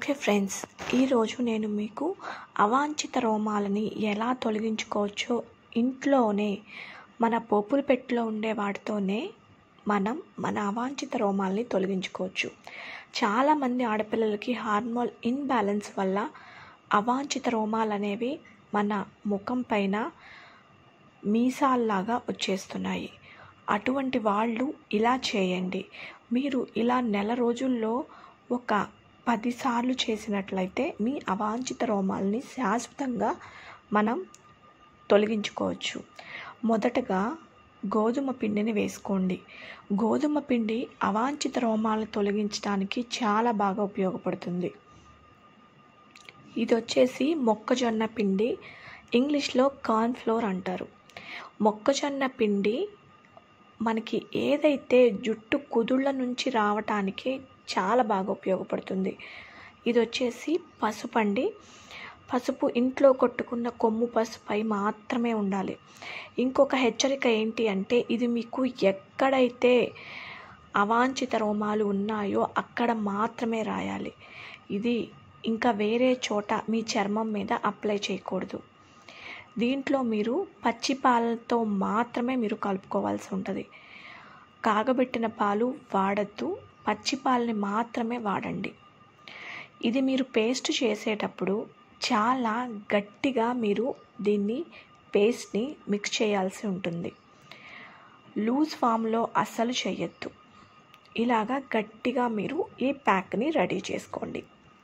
okay friends ఈరోజు నేను మీకు అవాంఛిత రోమాలని ఎలా తొలగించుకోవచ్చో ఇంట్లోనే మన పోపుల పెట్టెలో ఉండే వాటితోనే మనం మన అవాంఛిత రోమాలని తొలగించుకోవచ్చు చాలామంది ఆడపిల్లలకి హార్మోన్ ఇన్బ్యాలెన్స్ వల్ల అవాంఛిత రోమాలు అనేవి మన ముఖం పైన మీసాల్లాగా వచ్చేస్తున్నాయి అటువంటి వాళ్ళు ఇలా చేయండి మీరు ఇలా నెల రోజుల్లో ఒక పదిసార్లు చేసినట్లయితే మీ అవాంఛిత రోమాలని శాశ్వతంగా మనం తొలగించుకోవచ్చు మొదటగా గోధుమ పిండిని వేసుకోండి గోధుమ పిండి అవాంఛిత రోమాలను తొలగించడానికి చాలా బాగా ఉపయోగపడుతుంది ఇది వచ్చేసి మొక్కజొన్న పిండి ఇంగ్లీష్లో కార్న్ ఫ్లోర్ అంటారు మొక్కజొన్న పిండి మనకి ఏదైతే జుట్టు కుదుళ్ళ నుంచి రావటానికి చాలా బాగా ఉపయోగపడుతుంది ఇది వచ్చేసి పసుపు అండి పసుపు ఇంట్లో కొట్టుకున్న కొమ్ము పసుపై మాత్రమే ఉండాలి ఇంకొక హెచ్చరిక ఏంటి అంటే ఇది మీకు ఎక్కడైతే అవాంఛిత రోమాలు ఉన్నాయో అక్కడ మాత్రమే రాయాలి ఇది ఇంకా వేరే చోట మీ చర్మం మీద అప్లై చేయకూడదు దీంట్లో మీరు పచ్చి పాలతో మాత్రమే మీరు కలుపుకోవాల్సి ఉంటుంది కాగబెట్టిన పాలు వాడద్దు పచ్చి పాలని మాత్రమే వాడండి ఇది మీరు పేస్ట్ చేసేటప్పుడు చాలా గట్టిగా మీరు దీన్ని పేస్ట్ని మిక్స్ చేయాల్సి ఉంటుంది లూజ్ ఫామ్లో అస్సలు చేయొద్దు ఇలాగా గట్టిగా మీరు ఈ ప్యాక్ని రెడీ చేసుకోండి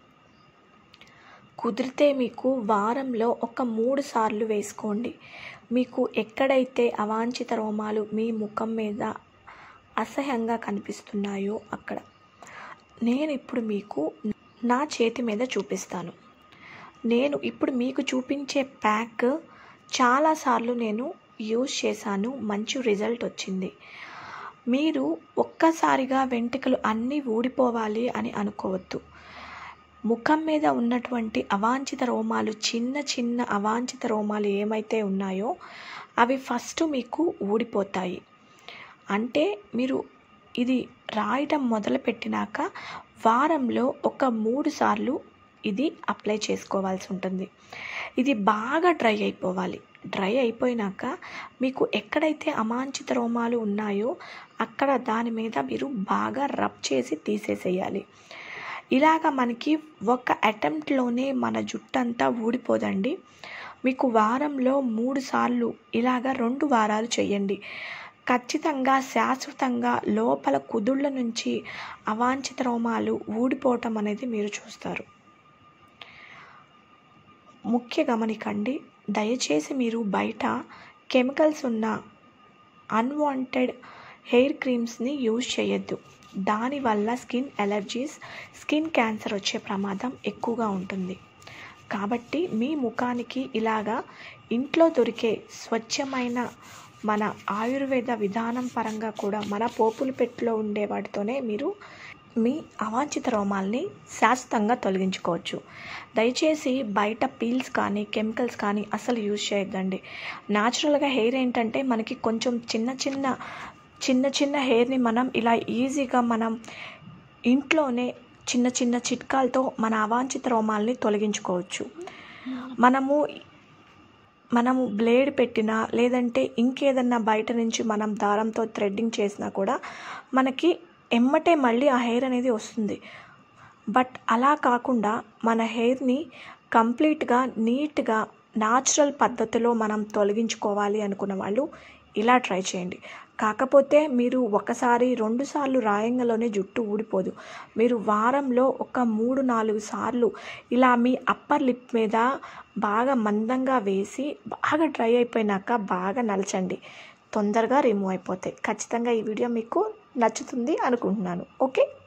కుదిరితే మీకు వారంలో ఒక మూడు సార్లు వేసుకోండి మీకు ఎక్కడైతే అవాంఛిత రోమాలు మీ ముఖం మీద అసహ్యంగా కనిపిస్తున్నాయో అక్కడ నేను ఇప్పుడు మీకు నా చేతి మీద చూపిస్తాను నేను ఇప్పుడు మీకు చూపించే ప్యాక్ చాలాసార్లు నేను యూజ్ చేశాను మంచి రిజల్ట్ వచ్చింది మీరు ఒక్కసారిగా వెంట్రుకలు అన్నీ ఊడిపోవాలి అని అనుకోవద్దు ముఖం మీద ఉన్నటువంటి అవాంఛిత రోమాలు చిన్న చిన్న అవాంఛిత రోమాలు ఏమైతే ఉన్నాయో అవి ఫస్ట్ మీకు ఊడిపోతాయి అంటే మీరు ఇది రాయటం మొదలుపెట్టినాక వారంలో ఒక మూడు సార్లు ఇది అప్లై చేసుకోవాల్సి ఉంటుంది ఇది బాగా డ్రై అయిపోవాలి డ్రై అయిపోయినాక మీకు ఎక్కడైతే అమాంఛిత రోమాలు ఉన్నాయో అక్కడ దాని మీద మీరు బాగా రబ్ చేసి తీసేసేయాలి ఇలాగ మనకి ఒక అటెంప్ట్లోనే మన జుట్టంతా ఊడిపోదండి మీకు వారంలో మూడు సార్లు ఇలాగ రెండు వారాలు చేయండి ఖచ్చితంగా శాశ్వతంగా లోపల కుదుళ్ళ నుంచి అవాంఛిత రోమాలు ఊడిపోవటం అనేది మీరు చూస్తారు ముఖ్య గమనికండి దయచేసి మీరు బయట కెమికల్స్ ఉన్న అన్వాంటెడ్ హెయిర్ క్రీమ్స్ని యూజ్ చేయొద్దు దానివల్ల స్కిన్ ఎలర్జీస్ స్కిన్ క్యాన్సర్ వచ్చే ప్రమాదం ఎక్కువగా ఉంటుంది కాబట్టి మీ ముఖానికి ఇలాగా ఇంట్లో దొరికే స్వచ్ఛమైన మన ఆయుర్వేద విధానం పరంగా కూడా మన పోపుల పెట్టెలో ఉండే వాటితోనే మీరు మీ అవాంఛిత రోమాల్ని శాశ్వతంగా తొలగించుకోవచ్చు దయచేసి బయట పీల్స్ కానీ కెమికల్స్ కానీ అసలు యూజ్ చేయొద్దండి న్యాచురల్గా హెయిర్ ఏంటంటే మనకి కొంచెం చిన్న చిన్న చిన్న చిన్న హెయిర్ని మనం ఇలా ఈజీగా మనం ఇంట్లోనే చిన్న చిన్న చిట్కాలతో మన అవాంఛిత రోమాల్ని తొలగించుకోవచ్చు మనము మనము బ్లేడ్ పెట్టినా లేదంటే ఇంకేదన్నా బయట నుంచి మనం దారంతో థ్రెడ్డింగ్ చేసినా కూడా మనకి ఎమ్మటే మళ్ళీ ఆ హెయిర్ అనేది వస్తుంది బట్ అలా కాకుండా మన హెయిర్ని కంప్లీట్గా నీట్గా న్యాచురల్ పద్ధతిలో మనం తొలగించుకోవాలి అనుకున్న వాళ్ళు ఇలా ట్రై చేయండి కాకపోతే మీరు ఒకసారి రెండు సార్లు రాయంగలోనే జుట్టు ఊడిపోదు మీరు వారంలో ఒక మూడు నాలుగు సార్లు ఇలా మీ అప్పర్ లిప్ మీద బాగా మందంగా వేసి బాగా డ్రై అయిపోయినాక బాగా నలచండి తొందరగా రిమూవ్ అయిపోతాయి ఖచ్చితంగా ఈ వీడియో మీకు నచ్చుతుంది అనుకుంటున్నాను ఓకే